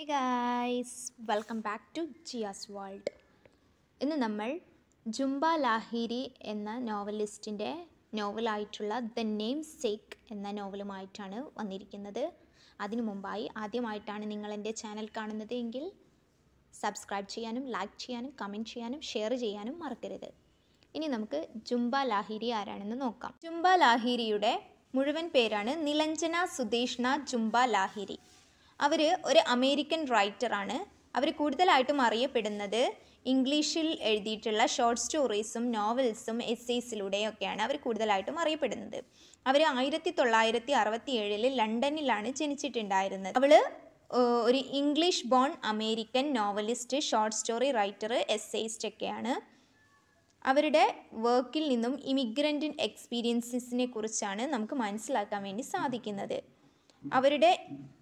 hey guys welcome back to Jias world ഇന്ന് നമ്മൾ ജുംബ ലാഹിരി എന്ന നോവലിസ്റ്റിൻ്റെ നോവലായിട്ടുള്ള ദ നെയിം സേക്ക് എന്ന നോവലുമായിട്ടാണ് വന്നിരിക്കുന്നത് അതിനു മുമ്പായി ആദ്യമായിട്ടാണ് നിങ്ങൾ എൻ്റെ ചാനൽ കാണുന്നത് എങ്കിൽ സബ്സ്ക്രൈബ് ചെയ്യാനും ലൈക്ക് ചെയ്യാനും കമൻറ്റ് ചെയ്യാനും ഷെയർ ചെയ്യാനും മറക്കരുത് ഇനി നമുക്ക് ജുംബ ലാഹിരി ആരാണെന്ന് നോക്കാം ജുംബ ലാഹിരിയുടെ മുഴുവൻ പേരാണ് നിലഞ്ജന സുദേഷ്ണ ജുംബ ലാഹിരി അവർ ഒരു അമേരിക്കൻ റൈറ്ററാണ് അവർ കൂടുതലായിട്ടും അറിയപ്പെടുന്നത് ഇംഗ്ലീഷിൽ എഴുതിയിട്ടുള്ള ഷോർട്ട് സ്റ്റോറീസും നോവൽസും എസ്സേസിലൂടെയൊക്കെയാണ് അവർ കൂടുതലായിട്ടും അറിയപ്പെടുന്നത് അവർ ആയിരത്തി തൊള്ളായിരത്തി അറുപത്തി ഏഴിൽ ലണ്ടനിലാണ് ജനിച്ചിട്ടുണ്ടായിരുന്നത് അവൾ ഒരു English born American novelist short story writer essayist ഒക്കെയാണ് അവരുടെ വർക്കിൽ നിന്നും ഇമിഗ്രൻ്റ് എക്സ്പീരിയൻസിനെ കുറിച്ചാണ് നമുക്ക് മനസ്സിലാക്കാൻ വേണ്ടി സാധിക്കുന്നത് അവരുടെ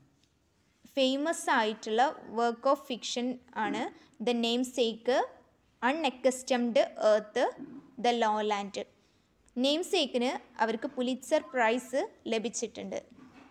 ഫേമസ് ആയിട്ടുള്ള വർക്ക് ഓഫ് ഫിക്ഷൻ ആണ് the namesake unaccustomed earth the lowland നെയിം സേക്കിന് അവർക്ക് പുലിറ്റ്സർ പ്രൈസ് ലഭിച്ചിട്ടുണ്ട്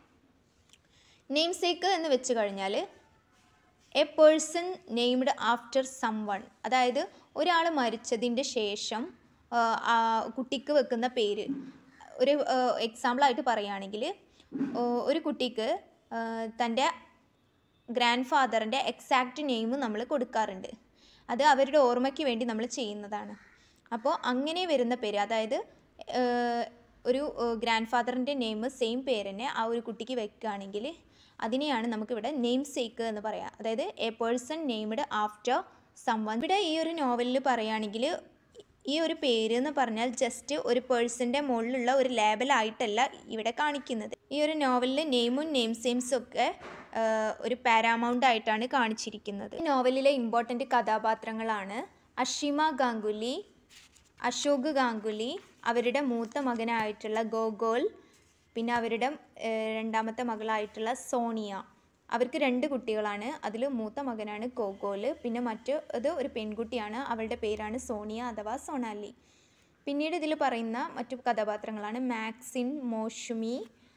നെയിം സേക്ക് എന്ന് വെച്ച് കഴിഞ്ഞാൽ a person named after someone അതായത് ഒരാൾ മരിച്ചതിൻ്റെ ശേഷം ആ, ആ കുട്ടിക്ക് വെക്കുന്ന പേര് ഒരു എക്സാമ്പിളായിട്ട് പറയുകയാണെങ്കിൽ ഒരു കുട്ടിക്ക് ആ, തൻ്റെ ഗ്രാൻഡ് ഫാദറിൻ്റെ എക്സാക്റ്റ് നെയിം നമ്മൾ കൊടുക്കാറുണ്ട് അത് അവരുടെ ഓർമ്മയ്ക്ക് വേണ്ടി നമ്മൾ ചെയ്യുന്നതാണ് അപ്പോൾ അങ്ങനെ വരുന്ന പേര് അതായത് ഏഹ്, ഒരു ഗ്രാൻഡ് ഫാദറിൻ്റെ നെയിം സെയിം പേര് തന്നെ ആ ഒരു കുട്ടിക്ക് വെക്കുകയാണെങ്കിൽ അതിനെയാണ് നമുക്കിവിടെ നെയിം സേക്ക് എന്ന് പറയാം അതായത് a person named after someone ഇവിടെ ഈ ഒരു നോവലിൽ പറയുകയാണെങ്കിൽ ഈ ഒരു പേര് എന്ന് പറഞ്ഞാൽ ജസ്റ്റ് ഒരു പേഴ്സൻ്റെ മുകളിലുള്ള ഒരു ലേബലായിട്ടല്ല ഇവിടെ കാണിക്കുന്നത് ഈ ഒരു നോവലിൽ നെയിമും നെയിം സെയിംസും ഒക്കെ ആ, ഒരു പാരാമൗണ്ട് ആയിട്ടാണ് കാണിച്ചിരിക്കുന്നത് ഈ നോവലിലെ ഇമ്പോർട്ടൻ്റ് കഥാപാത്രങ്ങളാണ് അഷിമ ഗാംഗുലി അശോക് ഗാംഗുലി അവരുടെ മൂത്ത മകനായിട്ടുള്ള ഗോഗോൾ പിന്നെ അവരുടെ ഏഹ്, രണ്ടാമത്തെ മകളായിട്ടുള്ള സോണിയ അവർക്ക് രണ്ട് കുട്ടികളാണ് അതിൽ മൂത്ത മകനാണ് ഗോഗോല് പിന്നെ മറ്റു അത് ഒരു പെൺകുട്ടിയാണ് അവളുടെ പേരാണ് സോണിയ അഥവാ സോണാലി പിന്നീട് ഇതിൽ പറയുന്ന മറ്റു കഥാപാത്രങ്ങളാണ് Maxine Moushumi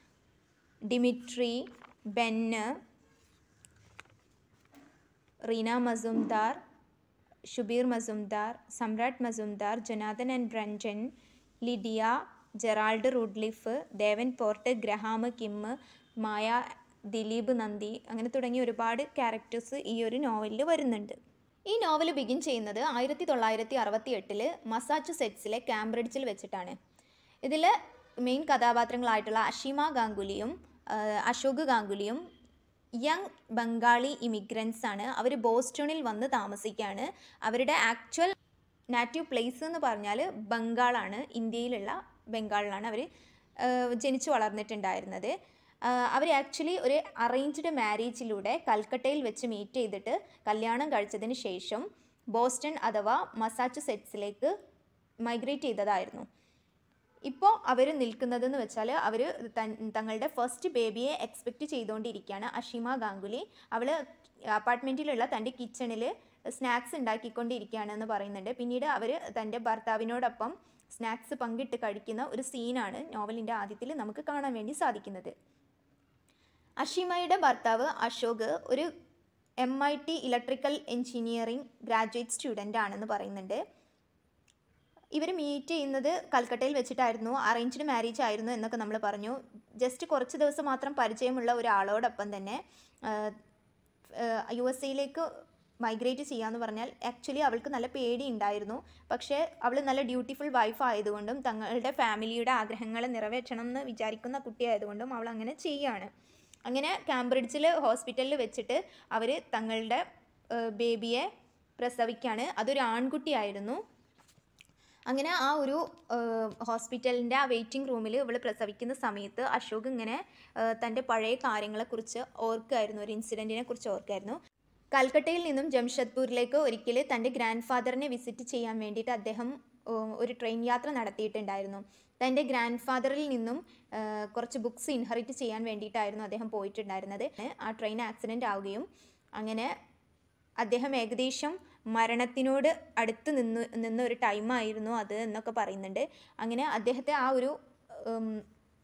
Dimitri Ben Rina Mazumdar Shubir Mazumdar Samrat Mazumdar Jonathan and ബ്രഞ്ചൻ Lydia Gerald Ratliff Davenport Graham Kim Maya Dilip Nandi അങ്ങനെ തുടങ്ങിയ ഒരുപാട് ക്യാരക്ടേഴ്സ് ഈ ഒരു നോവലിൽ വരുന്നുണ്ട് ഈ നോവൽ ബിഗിൻ ചെയ്യുന്നത് ആയിരത്തി തൊള്ളായിരത്തി അറുപത്തി എട്ടില് മസാച്ചുസെറ്റ്സിലെ കാംബ്രിഡ്ജിൽ വെച്ചിട്ടാണ് ഇതിൽ മെയിൻ കഥാപാത്രങ്ങളായിട്ടുള്ള അഷിമ ഗാംഗുലിയും ആ, അശോക് ഗാംഗുലിയും യങ് ബംഗാളി ഇമിഗ്രൻസ് ആണ് അവർ ബോസ്റ്റണിൽ വന്ന് താമസിക്കുകയാണ് അവരുടെ ആക്ച്വൽ നാറ്റീവ് പ്ലേസ് എന്ന് പറഞ്ഞാൽ ബംഗാളാണ് ഇന്ത്യയിലുള്ള ബംഗാളിലാണ് അവർ ജനിച്ചു വളർന്നിട്ടുണ്ടായിരുന്നത് അവർ ആക്ച്വലി ഒരു അറേഞ്ച്ഡ് മാരേജിലൂടെ കൽക്കട്ടയിൽ വെച്ച് മീറ്റ് ചെയ്തിട്ട് കല്യാണം കഴിച്ചതിന് ശേഷം ബോസ്റ്റൺ അഥവാ മസാച്ചുസെറ്റ്സിലേക്ക് മൈഗ്രേറ്റ് ചെയ്തതായിരുന്നു ഇപ്പോൾ അവർ നിൽക്കുന്നതെന്ന് വെച്ചാൽ അവർ തങ്ങളുടെ ഫസ്റ്റ് ബേബിയെ എക്സ്പെക്റ്റ് ചെയ്തുകൊണ്ടിരിക്കുകയാണ് അഷിമ ഗാംഗുലി അവൾ അപ്പാർട്ട്മെൻറ്റിലുള്ള തൻ്റെ കിച്ചണിൽ സ്നാക്സ് ഉണ്ടാക്കിക്കൊണ്ടിരിക്കുകയാണെന്ന് പറയുന്നുണ്ട് പിന്നീട് അവർ തൻ്റെ ഭർത്താവിനോടൊപ്പം സ്നാക്സ് പങ്കിട്ട് കഴിക്കുന്ന ഒരു സീനാണ് നോവലിൻ്റെ ആദ്യത്തിൽ നമുക്ക് കാണാൻ വേണ്ടി സാധിക്കുന്നത് അഷിമയുടെ ഭർത്താവ് അശോക് ഒരു M I T electrical engineering graduate student ആണെന്ന് പറയുന്നുണ്ട് ഇവർ മീറ്റ് ചെയ്യുന്നത് കൽക്കട്ടയിൽ വെച്ചിട്ടായിരുന്നു അറേഞ്ച്ഡ് മാരേജ് ആയിരുന്നു എന്നൊക്കെ നമ്മൾ പറഞ്ഞു ജസ്റ്റ് കുറച്ച് ദിവസം മാത്രം പരിചയമുള്ള ഒരാളോടൊപ്പം തന്നെ യു എസ് എയിലേക്ക് മൈഗ്രേറ്റ് ചെയ്യാന്ന് പറഞ്ഞാൽ ആക്ച്വലി അവൾക്ക് നല്ല പേടി ഉണ്ടായിരുന്നു പക്ഷേ അവൾ നല്ല ഡ്യൂട്ടിഫുൾ വൈഫ് ആയതുകൊണ്ടും തങ്ങളുടെ ഫാമിലിയുടെ ആഗ്രഹങ്ങൾ നിറവേറ്റണം എന്ന് വിചാരിക്കുന്ന കുട്ടിയായതുകൊണ്ടും അവൾ അങ്ങനെ ചെയ്യുകയാണ് അങ്ങനെ കാംബ്രിഡ്ജിൽ ഹോസ്പിറ്റലിൽ വെച്ചിട്ട് അവർ തങ്ങളുടെ ബേബിയെ പ്രസവിക്കുകയാണ് അതൊരു ആൺകുട്ടിയായിരുന്നു അങ്ങനെ ആ ഒരു ഹോസ്പിറ്റലിൻ്റെ ആ വെയിറ്റിംഗ് റൂമിൽ ഇവൾ പ്രസവിക്കുന്ന സമയത്ത് അശോക് ഇങ്ങനെ തൻ്റെ പഴയ കാര്യങ്ങളെക്കുറിച്ച് ഓർക്കുമായിരുന്നു ഒരു ഇൻസിഡൻറ്റിനെ കുറിച്ച് ഓർക്കായിരുന്നു കൽക്കട്ടയിൽ നിന്നും ജംഷഡ്പൂരിലേക്ക് ഒരിക്കൽ തൻ്റെ ഗ്രാൻഡ് ഫാദറിനെ വിസിറ്റ് ചെയ്യാൻ വേണ്ടിയിട്ട് അദ്ദേഹം ഏഹ്, ഒരു ട്രെയിൻ യാത്ര നടത്തിയിട്ടുണ്ടായിരുന്നു തൻ്റെ ഗ്രാൻഡ് ഫാദറിൽ നിന്നും ഏഹ്, കുറച്ച് ബുക്സ് ഇൻഹെറിറ്റ് ചെയ്യാൻ വേണ്ടിയിട്ടായിരുന്നു അദ്ദേഹം പോയിട്ടുണ്ടായിരുന്നത് ആ ട്രെയിൻ ആക്സിഡൻ്റ് ആവുകയും അങ്ങനെ അദ്ദേഹം ഏകദേശം മരണത്തിനോട് അടുത്ത് നിന്ന് നിന്ന ഒരു ടൈമായിരുന്നു അത് എന്നൊക്കെ പറയുന്നുണ്ട് അങ്ങനെ അദ്ദേഹത്തെ ആ ഒരു ഉം,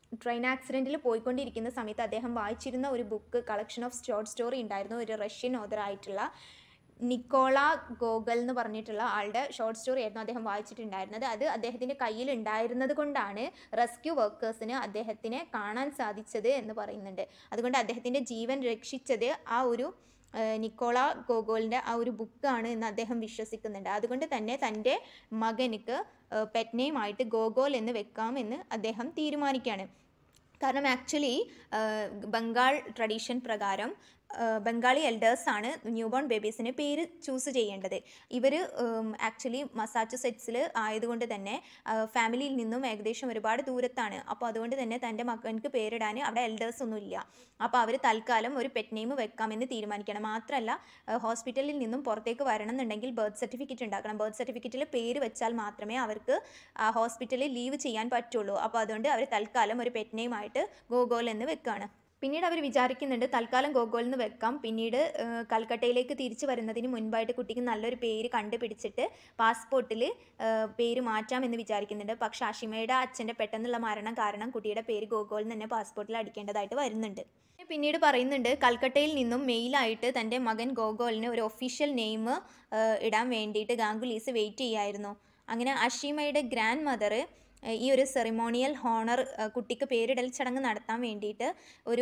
ട്രെയിൻ ആക്സിഡൻറ്റിൽ പോയിക്കൊണ്ടിരിക്കുന്ന സമയത്ത് അദ്ദേഹം വായിച്ചിരുന്ന ഒരു book collection of short story ഉണ്ടായിരുന്നു ഒരു റഷ്യൻ ഓതറായിട്ടുള്ള നിക്കോള ഗോഗൽ എന്ന് പറഞ്ഞിട്ടുള്ള ആളുടെ ഷോർട്ട് സ്റ്റോറി ആയിരുന്നു അദ്ദേഹം വായിച്ചിട്ടുണ്ടായിരുന്നത് അത് അദ്ദേഹത്തിൻ്റെ കയ്യിൽ ഉണ്ടായിരുന്നത് കൊണ്ടാണ് റെസ്ക്യൂ വർക്കേഴ്സിന് അദ്ദേഹത്തിനെ കാണാൻ സാധിച്ചത് എന്ന് പറയുന്നുണ്ട് അതുകൊണ്ട് അദ്ദേഹത്തിൻ്റെ ജീവൻ രക്ഷിച്ചത് ആ ഒരു ഏഹ്, നിക്കോള ഗോഗോളിൻ്റെ ആ ഒരു ബുക്കാണ് എന്ന് അദ്ദേഹം വിശ്വസിക്കുന്നുണ്ട് അതുകൊണ്ട് തന്നെ തൻ്റെ മകനിക്ക് പെറ്റ് നെയിമായിട്ട് ഗോഗോൽ എന്ന് വെക്കാം എന്ന് അദ്ദേഹം തീരുമാനിക്കുകയാണ് കാരണം ആക്ച്വലി ബംഗാൾ ട്രഡീഷൻ പ്രകാരം ആ, ബംഗാളി എൽഡേഴ്സാണ് ന്യൂ ബോൺ ബേബീസിന് പേര് ചൂസ് ചെയ്യേണ്ടത് ഇവർ ആക്ച്വലി മസാച്ചുസെറ്റ്സിൽ ആയതുകൊണ്ട് തന്നെ ഫാമിലിയിൽ നിന്നും ഏകദേശം ഒരുപാട് ദൂരത്താണ് അപ്പോൾ അതുകൊണ്ട് തന്നെ തൻ്റെ മകൻക്ക് പേരിടാൻ അവിടെ എൽഡേഴ്സ് ഒന്നും ഇല്ല അപ്പോൾ അവർ തൽക്കാലം ഒരു പെറ്റ് നെയിം വെക്കാമെന്ന് തീരുമാനിക്കണം മാത്രമല്ല ഹോസ്പിറ്റലിൽ നിന്നും പുറത്തേക്ക് വരണം എന്നുണ്ടെങ്കിൽ ബർത്ത് സർട്ടിഫിക്കറ്റ് ഉണ്ടാക്കണം ബർത്ത് സർട്ടിഫിക്കറ്റിൽ പേര് വെച്ചാൽ മാത്രമേ അവർക്ക് ആ ഹോസ്പിറ്റലിൽ ലീവ് ചെയ്യാൻ പറ്റുള്ളൂ അപ്പോൾ അതുകൊണ്ട് അവർ തൽക്കാലം ഒരു പെറ്റ് നെയിമായിട്ട് ഗോഗോൽ എന്ന് വെക്കുകയാണ് പിന്നീട് അവർ വിചാരിക്കുന്നുണ്ട് തൽക്കാലം ഗോഗോൾ എന്ന് വെക്കാം പിന്നീട് ഏഹ്, കൽക്കട്ടയിലേക്ക് തിരിച്ചു വരുന്നതിന് മുൻപായിട്ട് കുട്ടിക്ക് നല്ലൊരു പേര് കണ്ടുപിടിച്ചിട്ട് പാസ്പോർട്ടിൽ പേര് മാറ്റാം എന്ന് വിചാരിക്കുന്നുണ്ട് പക്ഷെ അഷിമയുടെ അച്ഛൻ്റെ പെട്ടെന്നുള്ള മരണം കാരണം കുട്ടിയുടെ പേര് ഗോഗോൾ എന്ന് തന്നെ പാസ്പോർട്ടിൽ അടിക്കേണ്ടതായിട്ട് വരുന്നുണ്ട് പിന്നീട് പറയുന്നുണ്ട് കൽക്കട്ടയിൽ നിന്നും മെയിലായിട്ട് തൻ്റെ മകൻ ഗോഗോളിന് ഒരു ഒഫീഷ്യൽ നെയിം ഇടാൻ വേണ്ടിയിട്ട് ഗാംഗുലീസ് വെയിറ്റ് ചെയ്യായിരുന്നു അങ്ങനെ അഷീമയുടെ ഗ്രാൻഡ് മദർ ഈ ഒരു സെറിമോണിയൽ ഹോണർ കുട്ടിക്ക് പേരിടൽ ചടങ്ങ് നടത്താൻ വേണ്ടിയിട്ട് ഒരു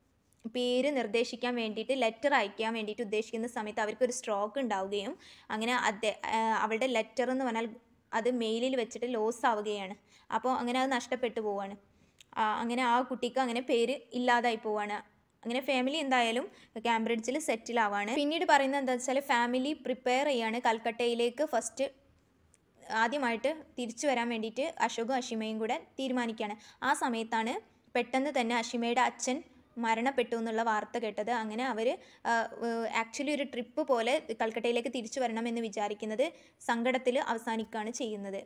പേര് നിർദ്ദേശിക്കാൻ വേണ്ടിയിട്ട് ലെറ്റർ അയക്കാൻ വേണ്ടിയിട്ട് ഉദ്ദേശിക്കുന്ന സമയത്ത് അവർക്കൊരു സ്ട്രോക്ക് ഉണ്ടാവുകയും അങ്ങനെ അദ്ദേ ആ, അവളുടെ ലെറ്റർ എന്ന് പറഞ്ഞാൽ അത് മെയിലിൽ വെച്ചിട്ട് ലോസ് ആവുകയാണ് അപ്പോൾ അങ്ങനെ അത് നഷ്ടപ്പെട്ടു പോവാണ് ആ, അങ്ങനെ ആ കുട്ടിക്ക് അങ്ങനെ പേര് ഇല്ലാതായി പോവാണ് അങ്ങനെ ഫാമിലി എന്തായാലും കാംബ്രിഡ്ജിൽ സെറ്റിൽ ആവാണ് പിന്നീട് പറയുന്നത് എന്താ വെച്ചാൽ ഫാമിലി പ്രിപ്പയർ ചെയ്യാണ് കൽക്കട്ടയിലേക്ക് ഫസ്റ്റ് ആദ്യമായിട്ട് തിരിച്ചു വരാൻ വേണ്ടിയിട്ട് അശോകും അഷിമയും കൂടെ തീരുമാനിക്കുകയാണ് ആ സമയത്താണ് പെട്ടെന്ന് തന്നെ അഷിമയുടെ അച്ഛൻ മരണപ്പെട്ടു എന്നുള്ള വാർത്ത കേട്ടത് അങ്ങനെ അവർ ആക്ച്വലി ഒരു ട്രിപ്പ് പോലെ കൽക്കട്ടയിലേക്ക് തിരിച്ചു വരണമെന്ന് വിചാരിക്കുന്നത് സങ്കടത്തിൽ അവസാനിക്കുകയാണ് ചെയ്യുന്നത്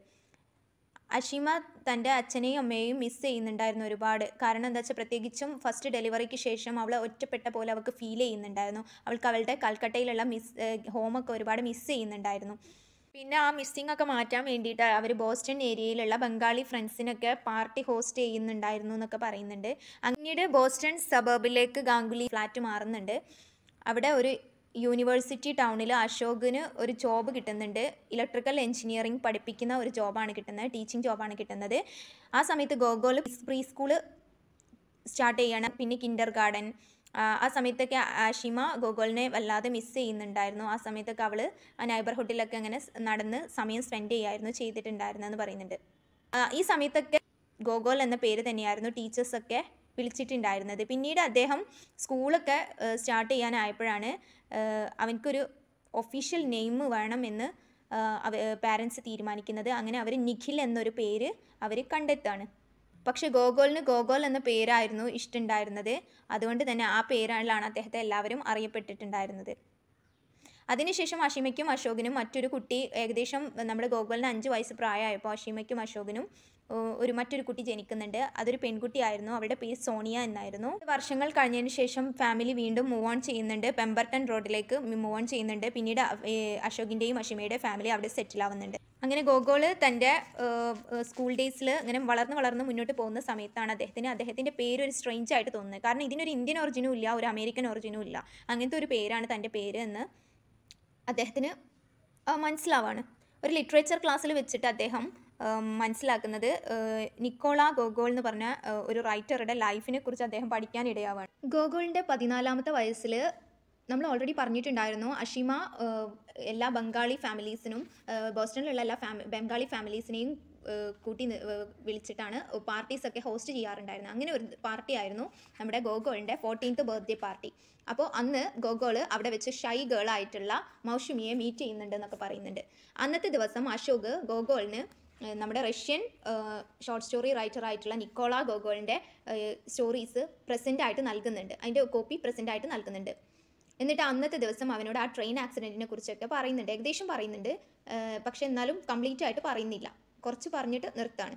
അഷിമ തൻ്റെ അച്ഛനെയും അമ്മയെയും മിസ് ചെയ്യുന്നുണ്ടായിരുന്നു ഒരുപാട് കാരണം എന്താ വെച്ചാൽ പ്രത്യേകിച്ചും ഫസ്റ്റ് ഡെലിവറിക്ക് ശേഷം അവൾ ഒറ്റപ്പെട്ട പോലെ അവൾക്ക് ഫീൽ ചെയ്യുന്നുണ്ടായിരുന്നു അവൾക്ക് അവളുടെ കൽക്കട്ടയിലുള്ള മിസ് ഹോമൊക്കെ ഒരുപാട് മിസ് ചെയ്യുന്നുണ്ടായിരുന്നു പിന്നെ ആ മിസ്സിംഗ് ഒക്കെ മാറ്റാൻ വേണ്ടിയിട്ട് അവർ ബോസ്റ്റൺ ഏരിയയിലുള്ള ബംഗാളി ഫ്രണ്ട്സിനൊക്കെ പാർട്ടി ഹോസ്റ്റ് ചെയ്യുന്നുണ്ടായിരുന്നു എന്നൊക്കെ പറയുന്നുണ്ട് പിന്നീട് ബോസ്റ്റൺ സബർബിലേക്ക് ഗാംഗുലി ഫ്ലാറ്റ് മാറുന്നുണ്ട് അവിടെ ഒരു യൂണിവേഴ്സിറ്റി ടൗണിൽ അശോകിന് ഒരു ജോബ് കിട്ടുന്നുണ്ട് ഇലക്ട്രിക്കൽ എഞ്ചിനീയറിംഗ് പഠിപ്പിക്കുന്ന ഒരു ജോബാണ് കിട്ടുന്നത് ടീച്ചിങ് ജോബാണ് കിട്ടുന്നത് ആ സമയത്ത് ഗോഗോൾ പ്രീ സ്കൂള് സ്റ്റാർട്ട് ചെയ്യണം പിന്നെ കിൻഡർ ഗാർഡൻ ആ സമയത്തൊക്കെ ആഷിമ ഗോഗോളിനെ വല്ലാതെ മിസ് ചെയ്യുന്നുണ്ടായിരുന്നു ആ സമയത്തൊക്കെ അവൾ ആ നൈബർഹുഡിലൊക്കെ അങ്ങനെ സ് നടന്ന് സമയം സ്പെൻഡ് ചെയ്യായിരുന്നു ചെയ്തിട്ടുണ്ടായിരുന്നെന്ന് പറയുന്നുണ്ട് ആ, ഈ സമയത്തൊക്കെ ഗോഗോൾ എന്ന പേര് തന്നെയായിരുന്നു ടീച്ചേഴ്സൊക്കെ വിളിച്ചിട്ടുണ്ടായിരുന്നത് പിന്നീട് അദ്ദേഹം സ്കൂളൊക്കെ സ്റ്റാർട്ട് ചെയ്യാനായപ്പോഴാണ് ഏഹ്, അവനക്കൊരു ഒഫീഷ്യൽ നെയിം വേണമെന്ന് പാരൻസ് തീരുമാനിക്കുന്നത് അങ്ങനെ അവർ നിഖിൽ എന്നൊരു പേര് അവർ കണ്ടെത്താണ് പക്ഷെ ഗോഗോളിന് ഗോഗോൾ എന്ന പേരായിരുന്നു ഇഷ്ടമുണ്ടായിരുന്നത് അതുകൊണ്ട് തന്നെ ആ പേരിലാണ് അദ്ദേഹത്തെ എല്ലാവരും അറിയപ്പെട്ടിട്ടുണ്ടായിരുന്നത് അതിനുശേഷം അഷിമയ്ക്കും അശോകിനും മറ്റൊരു കുട്ടി ഏകദേശം നമ്മുടെ ഗോകുലിന് അഞ്ച് വയസ്സ് പ്രായമായപ്പോൾ അഷിമയ്ക്കും അശോകിനും ഏഹ്, ഒരു മറ്റൊരു കുട്ടി ജനിക്കുന്നുണ്ട് അതൊരു പെൺകുട്ടിയായിരുന്നു അവളുടെ പേര് സോണിയ എന്നായിരുന്നു വർഷങ്ങൾ കഴിഞ്ഞതിന് ശേഷം ഫാമിലി വീണ്ടും മൂവ് ഓൺ ചെയ്യുന്നുണ്ട് പെമ്പർട്ടൺ റോഡിലേക്ക് മൂവ് ഓൺ ചെയ്യുന്നുണ്ട് പിന്നീട് അ- ഏഹ്, അശോകിൻ്റെയും അഷിമയുടെയും ഫാമിലി അവിടെ സെറ്റിൽ ആവുന്നുണ്ട് അങ്ങനെ ഗോഗോള് തൻ്റെ സ്കൂൾ ഡേയ്സിൽ ഇങ്ങനെ വളർന്ന് വളർന്ന് മുന്നോട്ട് പോകുന്ന സമയത്താണ് അദ്ദേഹത്തിന് അദ്ദേഹത്തിൻ്റെ പേര് ഒരു സ്ട്രെയിഞ്ച് ആയിട്ട് തോന്നുന്നത് കാരണം ഇതിനൊരു ഇന്ത്യൻ ഒറിജിനും ഇല്ല ഒരു അമേരിക്കൻ ഒറിജിനും ഇല്ല അങ്ങനത്തെ ഒരു പേരാണ് തൻ്റെ പേര് എന്ന് അദ്ദേഹത്തിന് ആ, മനസ്സിലാവാണ് ഒരു ലിറ്ററേച്ചർ ക്ലാസ്സിൽ വെച്ചിട്ട് അദ്ദേഹം ആ, മനസ്സിലാക്കുന്നത് ആ, നിക്കോള ഗോഗോൾ എന്ന് പറഞ്ഞ ആ, ഒരു റൈറ്ററുടെ ലൈഫിനെ കുറിച്ച് അദ്ദേഹം പഠിക്കാനിടയാവാണ് ഗോഗോളിൻ്റെ പതിനാലാമത്തെ വയസ്സിൽ നമ്മൾ ഓൾറെഡി പറഞ്ഞിട്ടുണ്ടായിരുന്നു അഷിമ ആ, എല്ലാ ബംഗാളി ഫാമിലീസിനും ആ, ബോസ്റ്റണിലുള്ള എല്ലാ ഫാമി ബംഗാളി ഫാമിലീസിനെയും ആ, കൂട്ടി നി- ആ, വിളിച്ചിട്ടാണ് പാർട്ടീസ് ഒക്കെ ഹോസ്റ്റ് ചെയ്യാറുണ്ടായിരുന്നത് അങ്ങനെ ഒരു പാർട്ടി ആയിരുന്നു നമ്മുടെ ഗോഗോളിൻ്റെ ഫോർട്ടീൻത്ത് ബർത്ത്ഡേ പാർട്ടി അപ്പോൾ അന്ന് ഗോഗോള് അവിടെ വെച്ച് ഷൈ ഗേൾ ആയിട്ടുള്ള മൗഷുമിയെ മീറ്റ് ചെയ്യുന്നുണ്ട് എന്നൊക്കെ പറയുന്നുണ്ട് അന്നത്തെ ദിവസം അശോക് ഗോഗോളിന് ഏഹ്, നമ്മുടെ റഷ്യൻ ഷോർട്ട് സ്റ്റോറി റൈറ്റർ ആയിട്ടുള്ള നിക്കോള ഗോഗോളിൻ്റെ സ്റ്റോറീസ് പ്രസൻ്റ് ആയിട്ട് നൽകുന്നുണ്ട് അതിൻ്റെ കോപ്പി പ്രസൻ്റ് ആയിട്ട് നൽകുന്നുണ്ട് എന്നിട്ട് അന്നത്തെ ദിവസം അവനോട് ആ ട്രെയിൻ ആക്സിഡൻറ്റിനെ കുറിച്ചൊക്കെ പറയുന്നുണ്ട് ഏകദേശം പറയുന്നുണ്ട് ഏഹ്, പക്ഷെ എന്നാലും കംപ്ലീറ്റ് ആയിട്ട് പറയുന്നില്ല കുറച്ച് പറഞ്ഞിട്ട് നിർത്താണ്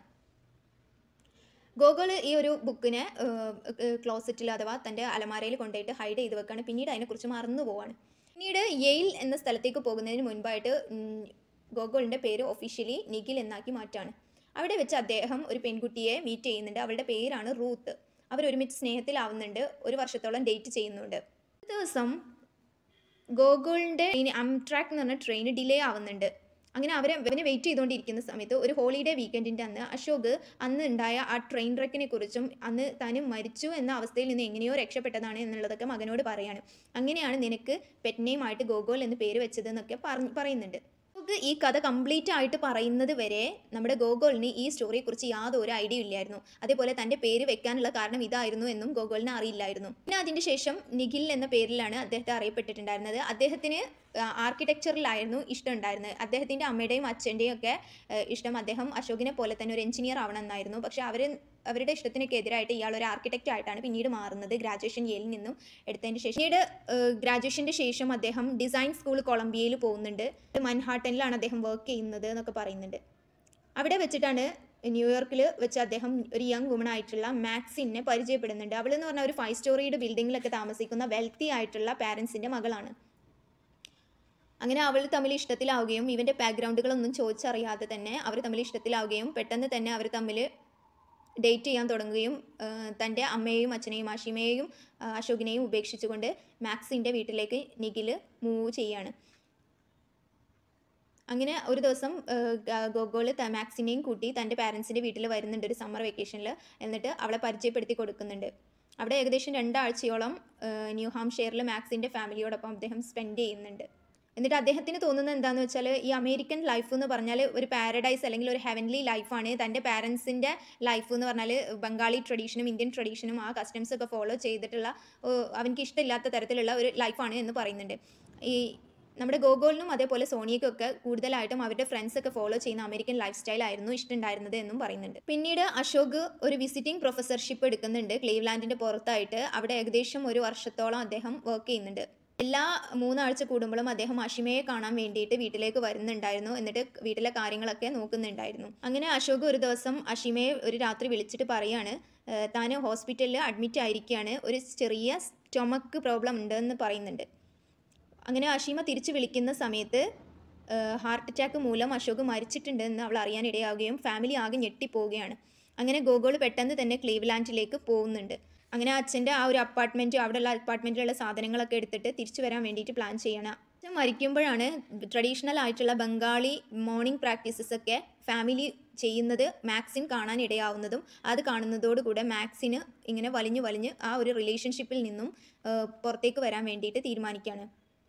ഗോഗോൾ ഈ ഒരു ബുക്കിനെ ക്ലോസറ്റിൽ അഥവാ തൻ്റെ അലമാരയിൽ കൊണ്ടുപോയിട്ട് ഹൈഡ് ചെയ്ത് വെക്കാണ് പിന്നീട് അതിനെക്കുറിച്ച് മറന്നു പോവാണ് പിന്നീട് യെയിൽ എന്ന സ്ഥലത്തേക്ക് പോകുന്നതിന് മുൻപായിട്ട് ഉം, ഗോഗോളിൻ്റെ പേര് ഒഫീഷ്യലി നിഖിൽ എന്നാക്കി മാറ്റാണ് അവിടെ വെച്ച് അദ്ദേഹം ഒരു പെൺകുട്ടിയെ മീറ്റ് ചെയ്യുന്നുണ്ട് അവളുടെ പേരാണ് റൂത്ത് അവർ ഒരുമിച്ച് സ്നേഹത്തിലാവുന്നുണ്ട് ഒരു വർഷത്തോളം ഡേറ്റ് ചെയ്യുന്നുണ്ട് ഒരു ദിവസം ഗോകുളിൻ്റെ അംട്രാക്ക് എന്ന് പറഞ്ഞ ട്രെയിൻ ഡിലേ ആവുന്നുണ്ട് അങ്ങനെ അവരെ അവനെ വെയിറ്റ് ചെയ്തുകൊണ്ടിരിക്കുന്ന സമയത്ത് ഒരു ഹോളിഡേ വീക്കെൻഡിൻ്റെ അന്ന് അശോക് അന്ന് ഉണ്ടായ ആ ട്രെയിൻ ട്രക്കിനെ കുറിച്ചും അന്ന് താൻ മരിച്ചു എന്ന അവസ്ഥയിൽ നിന്ന് എങ്ങനെയോ രക്ഷപ്പെട്ടതാണ് എന്നുള്ളതൊക്കെ മകനോട് പറയാണ് അങ്ങനെയാണ് നിനക്ക് പെറ്റ് നെയിമായിട്ട് ഗോഗോൾ എന്ന് പേര് വെച്ചത് എന്നൊക്കെ പറഞ്ഞ് പറയുന്നുണ്ട് നമുക്ക് ഈ കഥ കംപ്ലീറ്റ് ആയിട്ട് പറയുന്നത് വരെ നമ്മുടെ ഗോഗോളിന് ഈ സ്റ്റോറിയെക്കുറിച്ച് യാതൊരു ഐഡിയ ഇല്ലായിരുന്നു അതേപോലെ തൻ്റെ പേര് വെക്കാനുള്ള കാരണം ഇതായിരുന്നു എന്നും ഗോഗോളിന് അറിയില്ലായിരുന്നു പിന്നെ അതിൻ്റെ ശേഷം നിഖിൽ എന്ന പേരിലാണ് അദ്ദേഹത്തെ അറിയപ്പെട്ടിട്ടുണ്ടായിരുന്നത് അദ്ദേഹത്തിന് ആർക്കിടെക്ചറിലായിരുന്നു ഇഷ്ടം ഉണ്ടായിരുന്നത് അദ്ദേഹത്തിൻ്റെ അമ്മയുടെയും അച്ഛൻ്റെയും ഒക്കെ ഏഹ്, ഇഷ്ടം അദ്ദേഹം അശോകിനെ പോലെ തന്നെ ഒരു എഞ്ചിനീയർ ആവണം എന്നായിരുന്നു പക്ഷേ അവർ അവരുടെ ഇഷ്ടത്തിനൊക്കെ എതിരായിട്ട് ഇയാൾ ഒരു ആർക്കിടെക്റ്റ് ആയിട്ടാണ് പിന്നീട് മാറുന്നത് ഗ്രാജുവേഷൻ യേലിൽ നിന്നും എടുത്തതിന് ശേഷം പിന്നീട് ഗ്രാജുവേഷൻ്റെ ശേഷം അദ്ദേഹം ഡിസൈൻ സ്കൂൾ കൊളംബിയയിൽ പോകുന്നുണ്ട് മൻഹാട്ടനിലാണ് അദ്ദേഹം വർക്ക് ചെയ്യുന്നത് എന്നൊക്കെ പറയുന്നുണ്ട് അവിടെ വെച്ചിട്ടാണ് ന്യൂയോർക്കിൽ വെച്ച് അദ്ദേഹം ഒരു യങ് വുമൺ ആയിട്ടുള്ള മാക്സിനെ പരിചയപ്പെടുന്നുണ്ട് അവൾ എന്ന് പറഞ്ഞാൽ ഒരു ഫൈവ് സ്റ്റോറിയുടെ ബിൽഡിങ്ങിലൊക്കെ താമസിക്കുന്ന വെൽത്തി ആയിട്ടുള്ള പാരൻസിൻ്റെ മകളാണ് അങ്ങനെ അവൾ തമ്മിൽ ഇഷ്ടത്തിലാവുകയും ഇവൻ്റെ ബാക്ക്ഗ്രൗണ്ടുകളൊന്നും ചോദിച്ചറിയാതെ തന്നെ അവർ തമ്മിൽ ഇഷ്ടത്തിലാവുകയും പെട്ടെന്ന് തന്നെ അവർ തമ്മിൽ ഡേറ്റ് ചെയ്യാൻ തുടങ്ങുകയും ആ, തൻ്റെ അമ്മയെയും അച്ഛനെയും ആഷിമയെയും ആ, അശോകിനെയും ഉപേക്ഷിച്ചുകൊണ്ട് മാക്സിൻ്റെ വീട്ടിലേക്ക് നിഖിൽ മൂവ് ചെയ്യാണ് അങ്ങനെ ഒരു ദിവസം ഗോഗോൾ മാക്സിനെയും കൂട്ടി തൻ്റെ പാരൻസിൻ്റെ വീട്ടിൽ വരുന്നുണ്ട് ഒരു സമ്മർ വെക്കേഷനിൽ എന്നിട്ട് അവളെ പരിചയപ്പെടുത്തി കൊടുക്കുന്നുണ്ട് അവിടെ ഏകദേശം രണ്ടാഴ്ചയോളം ആ, ന്യൂ ഹാംഷെയറിൽ മാക്സിൻ്റെ ഫാമിലിയോടൊപ്പം അദ്ദേഹം സ്പെൻഡ് ചെയ്യുന്നുണ്ട് എന്നിട്ട് അദ്ദേഹത്തിന് തോന്നുന്നത് എന്താണെന്ന് വെച്ചാൽ ഈ അമേരിക്കൻ ലൈഫ് എന്ന് പറഞ്ഞാൽ ഒരു പാരഡൈസ് അല്ലെങ്കിൽ ഒരു ഹെവൻലി ലൈഫാണ് തൻ്റെ പാരൻസിൻ്റെ ലൈഫ് എന്ന് പറഞ്ഞാൽ ബംഗാളി ട്രഡീഷനും ഇന്ത്യൻ ട്രഡീഷനും ആ കസ്റ്റംസ് ഒക്കെ ഫോളോ ചെയ്തിട്ടുള്ള ഏഹ്, അവനിക്ക് ഇഷ്ടമില്ലാത്ത തരത്തിലുള്ള ഒരു ലൈഫാണ് എന്ന് പറയുന്നുണ്ട് ഈ നമ്മുടെ ഗോഗോളിനും അതേപോലെ സോണിയയ്ക്കും ഒക്കെ കൂടുതലായിട്ടും അവരുടെ ഫ്രണ്ട്സ് ഒക്കെ ഫോളോ ചെയ്യുന്ന അമേരിക്കൻ ലൈഫ് സ്റ്റൈൽ ആയിരുന്നു ഇഷ്ടമുണ്ടായിരുന്നത് എന്നും പറയുന്നുണ്ട് പിന്നീട് അശോക് ഒരു വിസിറ്റിംഗ് പ്രൊഫസർഷിപ്പ് എടുക്കുന്നുണ്ട് ക്ലീവ്ലാൻഡിന്റെ പുറത്തായിട്ട് അവിടെ ഏകദേശം ഒരു വർഷത്തോളം അദ്ദേഹം വർക്ക് ചെയ്യുന്നുണ്ട് എല്ലാ മൂന്നാഴ്ച കൂടുമ്പോഴും അദ്ദേഹം അഷിമയെ കാണാൻ വേണ്ടിയിട്ട് വീട്ടിലേക്ക് വരുന്നുണ്ടായിരുന്നു എന്നിട്ട് വീട്ടിലെ കാര്യങ്ങളൊക്കെ നോക്കുന്നുണ്ടായിരുന്നു അങ്ങനെ അശോക് ഒരു ദിവസം അഷിമയെ ഒരു രാത്രി വിളിച്ചിട്ട് പറയാണ് "ഏഹ്, താൻ ഹോസ്പിറ്റലിൽ അഡ്മിറ്റ് ആയിരിക്കുകയാണ് ഒരു ചെറിയ സ്റ്റൊമക്ക് പ്രോബ്ലം ഉണ്ടെന്ന് പറയുന്നുണ്ട് അങ്ങനെ അഷീമ തിരിച്ചു വിളിക്കുന്ന സമയത്ത് ഹാർട്ട് അറ്റാക്ക് മൂലം അശോക് മരിച്ചിട്ടുണ്ടെന്ന് അവൾ അറിയാനിടയാവുകയും ഫാമിലി ആകെ ഞെട്ടിപ്പോവുകയാണ് അങ്ങനെ ഗോഗോൾ പെട്ടെന്ന് തന്നെ ക്ലീവ്ലാൻഡിലേക്ക് പോകുന്നുണ്ട് അങ്ങനെ അച്ഛൻ്റെ ആ ഒരു അപ്പാർട്ട്മെൻറ്റ് അവിടെയുള്ള അപ്പാർട്ട്മെൻറ്റിലുള്ള സാധനങ്ങളൊക്കെ എടുത്തിട്ട് തിരിച്ചു വരാൻ വേണ്ടിയിട്ട് പ്ലാൻ ചെയ്യണം അച്ഛൻ മരിക്കുമ്പോഴാണ് ട്രഡീഷണൽ ആയിട്ടുള്ള ബംഗാളി മോർണിംഗ് പ്രാക്ടീസസ് ഒക്കെ ഫാമിലി ചെയ്യുന്നത് മാക്സിൻ കാണാൻ ഇടയാവുന്നതും അത് കാണുന്നതോടുകൂടെ മാക്സിന് ഇങ്ങനെ വലിഞ്ഞു വലിഞ്ഞ് ആ ഒരു റിലേഷൻഷിപ്പിൽ നിന്നും ആ, പുറത്തേക്ക് വരാൻ വേണ്ടിയിട്ട് തീരുമാനിക്കുകയാണ്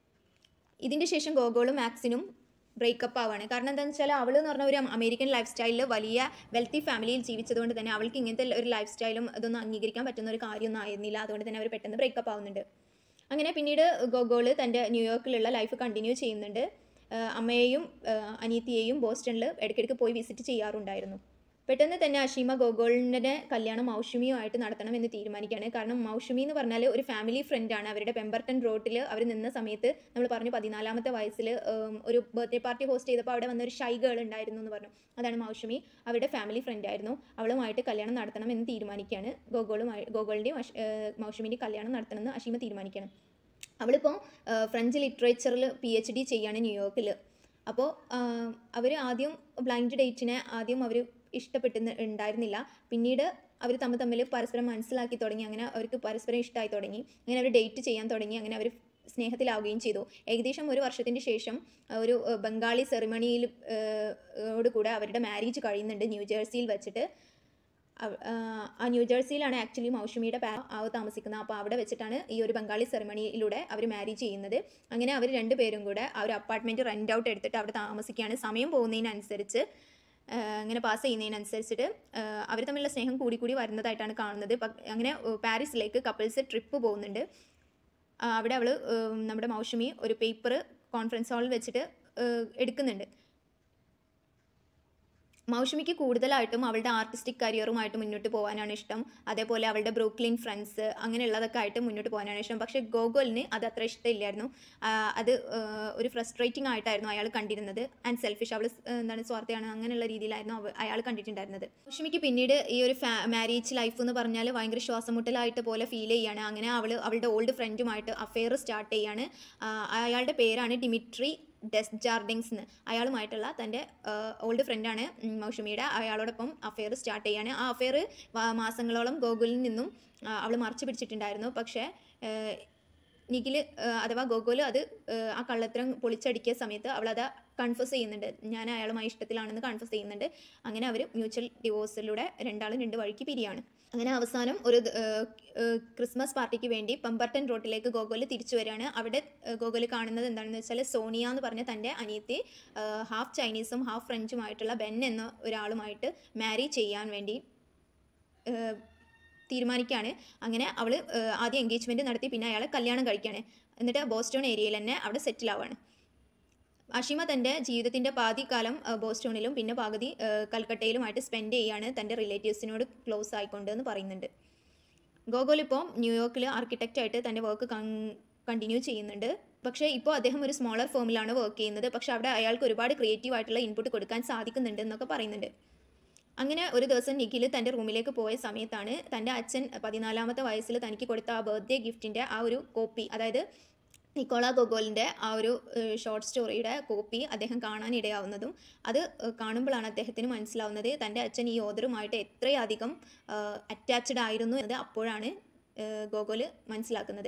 ഇതിൻ്റെ ശേഷം ഗോഗോളും മാക്സിനും ബ്രേക്കപ്പ് ആവാണ് കാരണം എന്താണെന്ന് വെച്ചാൽ അവൾ എന്ന് പറഞ്ഞ ഒരു അമേരിക്കൻ ലൈഫ് സ്റ്റൈലിൽ വലിയ വെൽത്തി ഫാമിലിയിൽ ജീവിച്ചതുകൊണ്ട് തന്നെ അവൾക്ക് ഇങ്ങനത്തെ ഒരു ലൈഫ് സ്റ്റൈലും അതൊന്നും അംഗീകരിക്കാൻ പറ്റുന്ന ഒരു കാര്യമൊന്നും ആയിരുന്നില്ല അതുകൊണ്ട് തന്നെ അവർ പെട്ടെന്ന് ബ്രേക്കപ്പ് ആവുന്നുണ്ട് അങ്ങനെ പിന്നീട് ഗോഗോള് തൻ്റെ ന്യൂയോർക്കിലുള്ള ലൈഫ് കണ്ടിന്യൂ ചെയ്യുന്നുണ്ട് ആ, അമ്മയെയും ആ, അനിയത്തിയെയും ബോസ്റ്റണിൽ ഇടയ്ക്കിടയ്ക്ക് പോയി വിസിറ്റ് ചെയ്യാറുണ്ടായിരുന്നു പെട്ടെന്ന് തന്നെ അഷീമ ഗോഗോളിൻ്റെ കല്യാണം മൗഷുമിയുമായിട്ട് നടത്തണമെന്ന് തീരുമാനിക്കുകയാണ് കാരണം മൗഷുമി എന്ന് പറഞ്ഞാൽ ഒരു ഫാമിലി ഫ്രണ്ടാണ് അവരുടെ പെമ്പർട്ടൺ റോട്ടിൽ അവർ നിന്ന സമയത്ത് നമ്മൾ പറഞ്ഞു പതിനാലാമത്തെ വയസ്സിൽ ഉം, ഒരു ബർത്ത്ഡേ പാർട്ടി ഹോസ്റ്റ് ചെയ്തപ്പോൾ അവിടെ വന്ന ഒരു ഷൈ ഗേൾ ഉണ്ടായിരുന്നു എന്ന് പറഞ്ഞു അതാണ് മൗഷുമി അവരുടെ ഫാമിലി ഫ്രണ്ട് ആയിരുന്നു അവളുമായിട്ട് കല്യാണം നടത്തണം എന്ന് തീരുമാനിക്കുകയാണ് ഗോഗോളുമായി ഗോഗോളിൻ്റെയും മൗഷുമിൻ്റെയും കല്യാണം നടത്തണമെന്ന് അഷീമ തീരുമാനിക്കുകയാണ് അവളിപ്പോൾ ഫ്രഞ്ച് ലിറ്ററേച്ചറിൽ പി എച്ച് ഡി ചെയ്യാണ് ന്യൂയോർക്കിൽ അപ്പോൾ അവർ ആദ്യം ബ്ലൈൻഡ് ഡേറ്റിനെ ആദ്യം അവർ ഇഷ്ടപ്പെട്ടുന്ന ഉണ്ടായിരുന്നില്ല പിന്നീട് അവർ തമ്മിൽ തമ്മിൽ പരസ്പരം മനസ്സിലാക്കി തുടങ്ങി അങ്ങനെ അവർക്ക് പരസ്പരം ഇഷ്ടമായി തുടങ്ങി അങ്ങനെ അവർ ഡേറ്റ് ചെയ്യാൻ തുടങ്ങി അങ്ങനെ അവർ സ്നേഹത്തിലാവുകയും ചെയ്തു ഏകദേശം ഒരു വർഷത്തിന് ശേഷം ആ, ഒരു ആ, ബംഗാളി സെറിമണിയിൽ ഓട് കൂടെ അവരുടെ മാരേജ് കഴിയുന്നുണ്ട് ന്യൂജേഴ്സിയിൽ വെച്ചിട്ട് അവ- ആ, ആ ന്യൂജേഴ്സിയിലാണ് ആക്ച്വലി മൗഷുമിയുടെ പാ ആവ് താമസിക്കുന്നത് അപ്പോൾ അവിടെ വെച്ചിട്ടാണ് ഈ ഒരു ബംഗാളി സെറിമണിയിലൂടെ അവർ മാരേജ് ചെയ്യുന്നത് അങ്ങനെ അവർ രണ്ടുപേരും കൂടെ ആ ഒരു അപ്പാർട്ട്മെൻറ്റ് റെൻ്റ് ഔട്ട് എടുത്തിട്ട് അവിടെ താമസിക്കുകയാണ് സമയം പോകുന്നതിനനുസരിച്ച് ആ, അങ്ങനെ പാസ് ചെയ്യുന്നതിനനുസരിച്ചിട്ട് അവർ തമ്മിലുള്ള സ്നേഹം കൂടി കൂടി വരുന്നതായിട്ടാണ് കാണുന്നത് പ- അങ്ങനെ ഉ, പാരീസിലേക്ക് കപ്പിൾസ് ട്രിപ്പ് പോകുന്നുണ്ട് ആ, അവിടെ അവൾ നമ്മുടെ മൗഷുമി ഒരു പേപ്പർ കോൺഫറൻസ് ഹാളിൽ വെച്ചിട്ട് ഏഹ്, എടുക്കുന്നുണ്ട് മൗഷമിക്ക് കൂടുതലായിട്ടും അവളുടെ ആർട്ടിസ്റ്റിക് കരിയറുമായിട്ട് മുന്നോട്ട് പോകാനാണ് ഇഷ്ടം അതേപോലെ അവളുടെ ബ്രൂക്ലിൻ ഫ്രണ്ട്സ് അങ്ങനെയുള്ളതൊക്കെ ആയിട്ട് മുന്നോട്ട് പോകാനാണ് ഇഷ്ടം പക്ഷേ ഗോകുലിന് അത് അത്ര ഇഷ്ടമില്ലായിരുന്നു ആ, അത് ആ, ഒരു ഫ്രസ്ട്രേറ്റിംഗ് ആയിട്ടായിരുന്നു അയാൾ കണ്ടിരുന്നത് ആൻഡ് സെൽഫിഷ് അവൾ എന്താണ് സ്വാർത്ഥയാണ് അങ്ങനെയുള്ള രീതിയിലായിരുന്നു അവ അയാൾ കണ്ടിട്ടുണ്ടായിരുന്നത് മൗഷമിക്ക് പിന്നീട് ഈ ഒരു ഫാ മാരേജ് ലൈഫ് എന്ന് പറഞ്ഞാൽ ഭയങ്കര ശ്വാസമുട്ടലായിട്ട് പോലെ ഫീൽ ചെയ്യാണ് അങ്ങനെ അവൾ അവളുടെ ഓൾഡ് ഫ്രണ്ടുമായിട്ട് അഫെയർ സ്റ്റാർട്ട് ചെയ്യാണ് ആ, അയാളുടെ പേരാണ് ഡിമിട്രി ഡെസ് ജാർഡിങ്സ് എന്ന് അയാളുമായിട്ടുള്ള തൻ്റെ ഓൾഡ് ഫ്രണ്ടാണ് മൗഷമിയുടെ അയാളോടൊപ്പം അഫെയർ സ്റ്റാർട്ട് ചെയ്യാണ് ആ അഫെയർ മാസങ്ങളോളം ഗോകുലിൽ നിന്നും അവൾ മറച്ചു പിടിച്ചിട്ടുണ്ടായിരുന്നു പക്ഷേ ഏഹ്, നിഖിൽ ഏഹ്, അഥവാ ഗോകുൽ അത് ഏഹ്, ആ കള്ളത്തരം പൊളിച്ചടിക്കിയ സമയത്ത് അവളത് കൺഫ്യൂസ് ചെയ്യുന്നുണ്ട് ഞാൻ അയാളുമായി ഇഷ്ടത്തിലാണെന്ന് കൺഫ്യൂസ് ചെയ്യുന്നുണ്ട് അങ്ങനെ അവർ മ്യൂച്വൽ ഡിവോഴ്സിലൂടെ രണ്ടാളും രണ്ട് വഴിക്ക് പിരിയാണ് അങ്ങനെ അവസാനം ഒരു ദ- ഏഹ്, ഏഹ്, ക്രിസ്മസ് പാർട്ടിക്ക് വേണ്ടി പമ്പർട്ടൻ റോട്ടിലേക്ക് ഗോകുൽ തിരിച്ചു വരികയാണ് അവിടെ ഏഹ്, ഗോകുൽ കാണുന്നത് എന്താണെന്ന് വെച്ചാൽ സോണിയ എന്ന് പറഞ്ഞ തൻ്റെ അനിയത്തി ഏഹ്, ഹാഫ് ചൈനീസും ഹാഫ് ഫ്രഞ്ചുമായിട്ടുള്ള ബെൻ എന്ന ഒരാളുമായിട്ട് മാരി ചെയ്യാൻ വേണ്ടി ഏഹ്, തീരുമാനിക്കുകയാണ് അങ്ങനെ അവൾ ആദ്യം എൻഗേജ്മെൻറ്റ് നടത്തി പിന്നെ അയാളെ കല്യാണം കഴിക്കുകയാണ് എന്നിട്ട് ബോസ്റ്റോൺ ഏരിയയിൽ തന്നെ അവിടെ സെറ്റിൽ ആവുകയാണ് അഷിമ തൻ്റെ ജീവിതത്തിൻ്റെ പാതി കാലം ആ, ബോസ്റ്റോണിലും പിന്നെ പകുതി ആ, കൽക്കട്ടയിലുമായിട്ട് സ്പെൻഡ് ചെയ്യാണ് തൻ്റെ റിലേറ്റീവ്സിനോട് ക്ലോസ് ആയിക്കൊണ്ട് എന്ന് പറയുന്നുണ്ട് ഗോകുൽ ഇപ്പോൾ ന്യൂയോർക്കിൽ ആർക്കിടെക്റ്റായിട്ട് തൻ്റെ വർക്ക് കണ്ടിന്യൂ ചെയ്യുന്നുണ്ട് പക്ഷേ ഇപ്പോൾ അദ്ദേഹം ഒരു സ്മോളർ ഫേമിലാണ് വർക്ക് ചെയ്യുന്നത് പക്ഷേ അവിടെ അയാൾക്ക് ഒരുപാട് ക്രിയേറ്റീവ് ആയിട്ടുള്ള ഇൻപുട്ട് കൊടുക്കാൻ സാധിക്കുന്നുണ്ട് എന്നൊക്കെ പറയുന്നുണ്ട് അങ്ങനെ ഒരു ദിവസം നിഖിൽ തൻ്റെ റൂമിലേക്ക് പോയ സമയത്താണ് തൻ്റെ അച്ഛൻ പതിനാലാമത്തെ വയസ്സിൽ തനിക്ക് കൊടുത്ത ആ ബർത്ത്ഡേ ഗിഫ്റ്റിൻ്റെ ആ ഒരു കോപ്പി അതായത് നിക്കോള ഗൊഗോലിൻ്റെ ആ ഒരു ഷോർട്ട് സ്റ്റോറിയുടെ കോപ്പി അദ്ദേഹം കാണാനിടയാവുന്നതും അത് ഏഹ്, കാണുമ്പോഴാണ് അദ്ദേഹത്തിന് മനസ്സിലാവുന്നത് തൻ്റെ അച്ഛൻ ഈ ഓദറുമായിട്ട് എത്രയധികം അറ്റാച്ച്ഡ് ആയിരുന്നു എന്നത് അപ്പോഴാണ് ഏഹ്, ഗോകുല് മനസ്സിലാക്കുന്നത്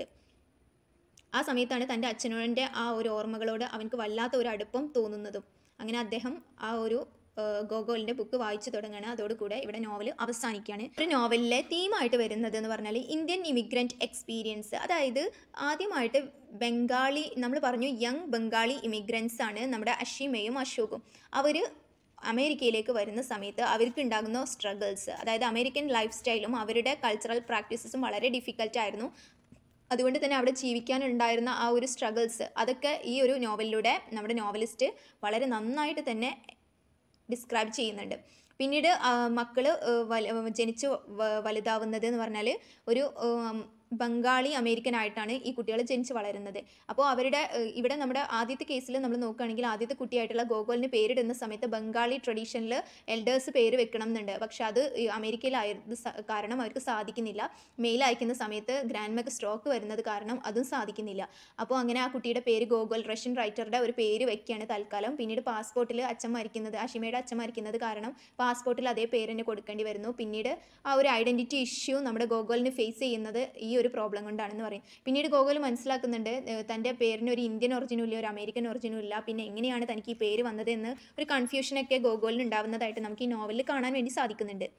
ആ സമയത്താണ് തൻ്റെ അച്ഛനോടെ ആ ഒരു ഓർമ്മകളോട് അവനക്ക് വല്ലാത്ത ഒരു അടുപ്പം തോന്നുന്നതും അങ്ങനെ അദ്ദേഹം ആ ഒരു ഏഹ്, ഗോഗോലിൻ്റെ ബുക്ക് വായിച്ചു തുടങ്ങുകയാണ് അതോടുകൂടെ ഇവിടെ നോവൽ അവസാനിക്കുകയാണ് ഒരു നോവലിലെ തീമായിട്ട് വരുന്നത് എന്ന് പറഞ്ഞാൽ ഇന്ത്യൻ ഇമിഗ്രൻറ്റ് എക്സ്പീരിയൻസ് അതായത് ആദ്യമായിട്ട് ബംഗാളി നമ്മൾ പറഞ്ഞു യങ് ബംഗാളി ഇമിഗ്രൻസ് ആണ് നമ്മുടെ അഷിമയും അശോകും അവർ അമേരിക്കയിലേക്ക് വരുന്ന സമയത്ത് അവർക്ക് ഉണ്ടാകുന്ന സ്ട്രഗിൾസ് അതായത് അമേരിക്കൻ ലൈഫ് സ്റ്റൈലും അവരുടെ കൾച്ചറൽ പ്രാക്ടീസസും വളരെ ഡിഫിക്കൽട്ട് ആയിരുന്നു അതുകൊണ്ട് തന്നെ അവിടെ ജീവിക്കാനുണ്ടായിരുന്ന ആ ഒരു സ്ട്രഗിൾസ് അതൊക്കെ ഈ ഒരു നോവലിലൂടെ നമ്മുടെ നോവലിസ്റ്റ് വളരെ നന്നായിട്ട് തന്നെ ഡിസ്ക്രൈബ് ചെയ്യുന്നുണ്ട് പിന്നീട് മക്കൾ ജനിച്ച് വ- വലുതാവുന്നത് എന്ന് പറഞ്ഞാൽ ഒരു ഉം, ബംഗാളി അമേരിക്കൻ ആയിട്ടാണ് ഈ കുട്ടികൾ ജനിച്ച് വളരുന്നത് അപ്പോൾ അവരുടെ ഏഹ്, ഇവിടെ നമ്മുടെ ആദ്യത്തെ കേസിൽ നമ്മൾ നോക്കുകയാണെങ്കിൽ ആദ്യത്തെ കുട്ടിയായിട്ടുള്ള ഗോകുലിന് പേരിടുന്ന സമയത്ത് ബംഗാളി ട്രഡീഷനിൽ എൽഡേഴ്സ് പേര് വെക്കണം എന്നുണ്ട് പക്ഷെ അത് ഈ അമേരിക്കയിലായത് സ- കാരണം അവർക്ക് സാധിക്കുന്നില്ല മെയിൽ അയക്കുന്ന സമയത്ത് ഗ്രാൻഡ് മക്ക് സ്ട്രോക്ക് വരുന്നത് കാരണം അതും സാധിക്കുന്നില്ല അപ്പോൾ അങ്ങനെ ആ കുട്ടിയുടെ പേര് ഗോകുൽ റഷ്യൻ റൈറ്ററുടെ ഒരു പേര് വെക്കുകയാണ് തൽക്കാലം പിന്നീട് പാസ്പോർട്ടിൽ അച്ഛൻ മരിക്കുന്നത് അഷിമയുടെ അച്ഛൻ മരിക്കുന്നത് കാരണം പാസ്പോർട്ടിൽ അതേ പേര് തന്നെ കൊടുക്കേണ്ടി വരുന്നു പിന്നീട് ആ ഒരു ഐഡൻറ്റിറ്റി ഇഷ്യൂ നമ്മുടെ ഗോകുലിന് ഫേസ് ചെയ്യുന്നത് ഈ ഒരു പ്രോബ്ലം കൊണ്ടാണെന്ന് പറയും പിന്നീട് ഗോകുൽ മനസ്സിലാക്കുന്നുണ്ട് ഏഹ് തൻ്റെ പേരിന് ഒരു ഇന്ത്യൻ ഒറിജിനും ഇല്ല ഒരു അമേരിക്കൻ ഒറിജിനും ഇല്ല പിന്നെ എങ്ങനെയാണ് തനിക്ക് ഈ പേര് വന്നത് എന്ന് ഒരു കൺഫ്യൂഷനൊക്കെ ഗോകുലിന് ഉണ്ടാവുന്നതായിട്ട് നമുക്ക് ഈ നോവലിൽ കാണാൻ വേണ്ടി സാധിക്കുന്നുണ്ട്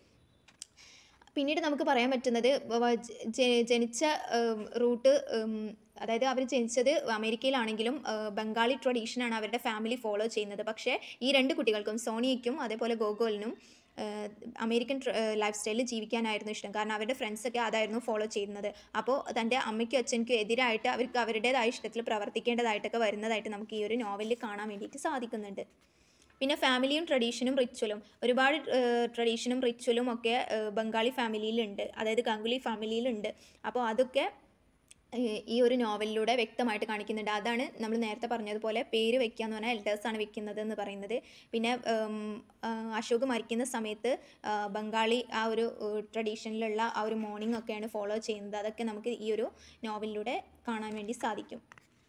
പിന്നീട് നമുക്ക് പറയാൻ പറ്റുന്നത് വ- ജ- ജനിച്ച ഉം, റൂട്ട് ഉം, അതായത് അവർ ജനിച്ചത് അമേരിക്കയിലാണെങ്കിലും ഏഹ്, ബംഗാളി ട്രഡീഷനാണ് അവരുടെ ഫാമിലി ഫോളോ ചെയ്യുന്നത് പക്ഷേ ഈ രണ്ട് കുട്ടികൾക്കും സോണിയയ്ക്കും അതേപോലെ ഗോകുലിനും ഏഹ്, അമേരിക്കൻ ലൈഫ് സ്റ്റൈലിൽ ജീവിക്കാനായിരുന്നു ഇഷ്ടം കാരണം അവരുടെ ഫ്രണ്ട്സൊക്കെ അതായിരുന്നു ഫോളോ ചെയ്യുന്നത് അപ്പോൾ തൻ്റെ അമ്മയ്ക്കും അച്ഛനും എതിരായിട്ട് അവർക്ക് അവരുടേതായ ഇഷ്ടത്തിൽ പ്രവർത്തിക്കേണ്ടതായിട്ടൊക്കെ വരുന്നതായിട്ട് നമുക്ക് ഈ ഒരു നോവലിൽ കാണാൻ വേണ്ടിയിട്ട് സാധിക്കുന്നുണ്ട് പിന്നെ ഫാമിലിയും ട്രഡീഷനും റിച്വലും ഒരുപാട് ട്രഡീഷനും റിച്വലും ഒക്കെ ഏഹ്, ബംഗാളി ഫാമിലിയിലുണ്ട് അതായത് ഗംഗുലി ഫാമിലിയിലുണ്ട് അപ്പോൾ അതൊക്കെ ഏഹ്, ഈ ഒരു നോവലിലൂടെ വ്യക്തമായിട്ട് കാണിക്കുന്നുണ്ട് അതാണ് നമ്മൾ നേരത്തെ പറഞ്ഞതുപോലെ പേര് വെക്കുക എന്ന് പറഞ്ഞാൽ എൽഡേഴ്സാണ് വെക്കുന്നത് എന്ന് പറയുന്നത് പിന്നെ ഉം, ആ, അശോക് മരിക്കുന്ന സമയത്ത് ആ, ബംഗാളി ആ ഒരു ട്രഡീഷനിലുള്ള ആ ഒരു മോർണിംഗ് ഒക്കെയാണ് ഫോളോ ചെയ്യുന്നത് അതൊക്കെ നമുക്ക് ഈ ഒരു നോവലിലൂടെ കാണാൻ വേണ്ടി സാധിക്കും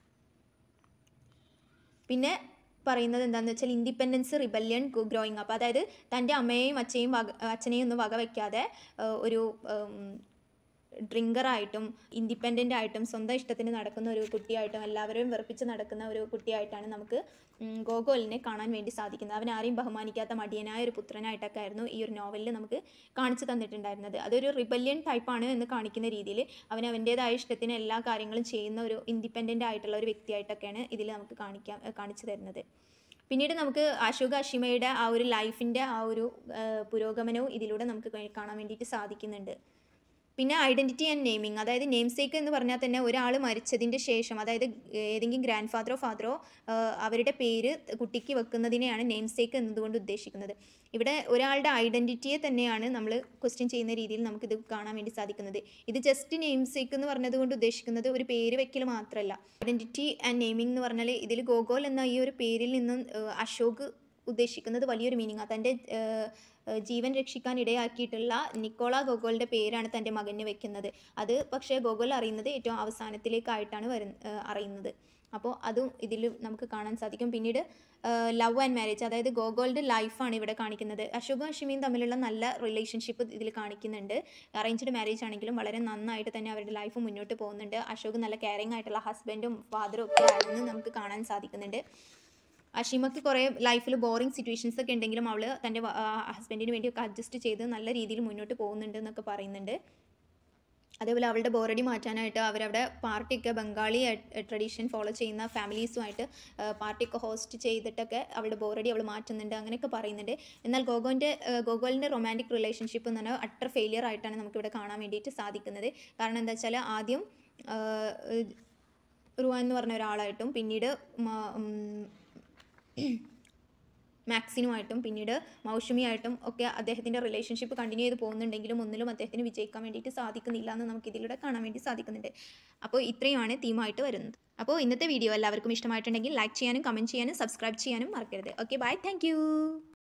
പിന്നെ പറയുന്നത് എന്താണെന്ന് വെച്ചാൽ ഇൻഡിപെൻഡൻസ് റിബല്യൺ ഗ്രോയിങ് അപ്പ് അതായത് തൻ്റെ അമ്മയെയും അച്ഛനെയും വക അച്ഛനെയും ഒന്നും വക വയ്ക്കാതെ ഏഹ്, ഒരു ഡ്രിങ്കറായിട്ടും ഇൻഡിപെൻഡൻ്റ് ആയിട്ടും സ്വന്തം ഇഷ്ടത്തിന് നടക്കുന്ന ഒരു കുട്ടിയായിട്ടും എല്ലാവരെയും വെറുപ്പിച്ച് നടക്കുന്ന ഒരു കുട്ടിയായിട്ടാണ് നമുക്ക് ഉം, ഗോകുലിനെ കാണാൻ വേണ്ടി സാധിക്കുന്നത് അവൻ ആരെയും ബഹുമാനിക്കാത്ത മടിയനായ ഒരു പുത്രനായിട്ടൊക്കെ ആയിരുന്നു ഈ ഒരു നോവലിൽ നമുക്ക് കാണിച്ചു തന്നിട്ടുണ്ടായിരുന്നത് അതൊരു റിബല്യൻ ടൈപ്പാണ് എന്ന് കാണിക്കുന്ന രീതിയിൽ അവൻ അവൻ്റേതായ ഇഷ്ടത്തിന് എല്ലാ കാര്യങ്ങളും ചെയ്യുന്ന ഒരു ഇൻഡിപെൻഡൻ്റ് ആയിട്ടുള്ള ഒരു വ്യക്തിയായിട്ടൊക്കെയാണ് ഇതിൽ നമുക്ക് കാണിക്കാൻ കാണിച്ചു തരുന്നത് പിന്നീട് നമുക്ക് അശോക അഷിമയുടെ ആ ഒരു ലൈഫിൻ്റെ ആ ഒരു ആ, പുരോഗമനവും ഇതിലൂടെ നമുക്ക് കാ- കാണാൻ വേണ്ടിയിട്ട് സാധിക്കുന്നുണ്ട് പിന്നെ ഐഡൻറ്റിറ്റി ആൻഡ് നെയിമിങ് അതായത് നെയിം സേക്ക് എന്ന് പറഞ്ഞാൽ തന്നെ ഒരാൾ മരിച്ചതിൻ്റെ ശേഷം അതായത് ഏതെങ്കിലും ഗ്രാൻഡ് ഫാദറോ ഫാദറോ അവരുടെ പേര് കുട്ടിക്ക് വെക്കുന്നതിനെയാണ് നെയിം സേക്ക് എന്നതുകൊണ്ട് ഉദ്ദേശിക്കുന്നത് ഇവിടെ ഒരാളുടെ ഐഡൻറ്റിറ്റിയെ തന്നെയാണ് നമ്മൾ ക്വസ്റ്റ്യൻ ചെയ്യുന്ന രീതിയിൽ നമുക്കിത് കാണാൻ വേണ്ടി സാധിക്കുന്നത് ഇത് ജസ്റ്റ് നെയിം സേക്ക് എന്ന് പറഞ്ഞത് കൊണ്ട് ഉദ്ദേശിക്കുന്നത് ഒരു പേര് വെക്കൽ മാത്രമല്ല ഐഡൻറ്റിറ്റി ആൻഡ് നെയിമിംഗ് എന്ന് പറഞ്ഞാൽ ഇതിൽ ഗോഗോൽ എന്ന ഈ ഒരു പേരിൽ നിന്നും ഏഹ്, അശോക് ഉദ്ദേശിക്കുന്നത് വലിയൊരു മീനിങ് തൻ്റെ ഏഹ്, ഏഹ്, ജീവൻ രക്ഷിക്കാൻ ഇടയാക്കിയിട്ടുള്ള നിക്കോള ഗോഗോളിൻ്റെ പേരാണ് തൻ്റെ മകന് വെക്കുന്നത് അത് പക്ഷേ ഗോഗോൽ അറിയുന്നത് ഏറ്റവും അവസാനത്തിലേക്കായിട്ടാണ് വരുന്ന ഏഹ്, അറിയുന്നത് അപ്പോൾ അതും ഇതിൽ നമുക്ക് കാണാൻ സാധിക്കും പിന്നീട് ലവ് ആൻഡ് മാരേജ് അതായത് ഗോഗോളുടെ ലൈഫാണ് ഇവിടെ കാണിക്കുന്നത് അശോകും അശ്വിനിയും തമ്മിലുള്ള നല്ല റിലേഷൻഷിപ്പ് ഇതിൽ കാണിക്കുന്നുണ്ട് അറേഞ്ച്ഡ് മാരേജ് ആണെങ്കിലും വളരെ നന്നായിട്ട് തന്നെ അവരുടെ ലൈഫ് മുന്നോട്ട് പോകുന്നുണ്ട് അശോക് നല്ല കെയറിങ് ആയിട്ടുള്ള ഹസ്ബൻഡും ഫാദറും ഒക്കെ ആണെന്ന് നമുക്ക് കാണാൻ സാധിക്കുന്നുണ്ട് അഷിമക്ക് കുറേ ലൈഫിൽ ബോറിംഗ് സിറ്റുവേഷൻസ് ഒക്കെ ഉണ്ടെങ്കിലും അവൾ തൻ്റെ ഹസ്ബൻഡിന് വേണ്ടിയൊക്കെ അഡ്ജസ്റ്റ് ചെയ്ത് നല്ല രീതിയിൽ മുന്നോട്ട് പോകുന്നുണ്ട് എന്നൊക്കെ പറയുന്നുണ്ട് അതേപോലെ അവളുടെ ബോറടി മാറ്റാനായിട്ട് അവരവിടെ പാർട്ടിയൊക്കെ ബംഗാളി ട്രഡീഷൻ ഫോളോ ചെയ്യുന്ന ഫാമിലീസുമായിട്ട് പാർട്ടിയൊക്കെ ഹോസ്റ്റ് ചെയ്തിട്ടൊക്കെ അവളുടെ ബോറടി അവൾ മാറ്റുന്നുണ്ട് അങ്ങനെയൊക്കെ പറയുന്നുണ്ട് എന്നാൽ ഗോഗോൻ്റെ ഗോഗോളിൻ്റെ റൊമാൻറ്റിക് റിലേഷൻഷിപ്പ് എന്ന് പറഞ്ഞാൽ അട്ടർ ഫെയിലിയർ ആയിട്ടാണ് നമുക്കിവിടെ കാണാൻ വേണ്ടിയിട്ട് സാധിക്കുന്നത് കാരണം എന്താ വെച്ചാൽ ആദ്യം റുവാൻ എന്ന് പറഞ്ഞ ഒരാളായിട്ടും പിന്നീട് മ- ഉം, മാക്സിനുമായിട്ടും പിന്നീട് മൗഷമിയായിട്ടും ഒക്കെ അദ്ദേഹത്തിൻ്റെ റിലേഷൻഷിപ്പ് കണ്ടിന്യൂ ചെയ്ത് പോകുന്നുണ്ടെങ്കിലും ഒന്നിലും അദ്ദേഹത്തിന് വിജയിക്കാൻ വേണ്ടിയിട്ട് സാധിക്കുന്നില്ല എന്ന് നമുക്ക് ഇതിലൂടെ കാണാൻ വേണ്ടി സാധിക്കുന്നുണ്ട് അപ്പോൾ ഇത്രയുമാണ് തീമായിട്ട് വരുന്നത് അപ്പോൾ ഇന്നത്തെ വീഡിയോ എല്ലാവർക്കും ഇഷ്ടമായിട്ടുണ്ടെങ്കിൽ ലൈക്ക് ചെയ്യാനും കമൻറ്റ് ചെയ്യാനും സബ്സ്ക്രൈബ് ചെയ്യാനും മറക്കരുത് ഓക്കെ ബൈ താങ്ക്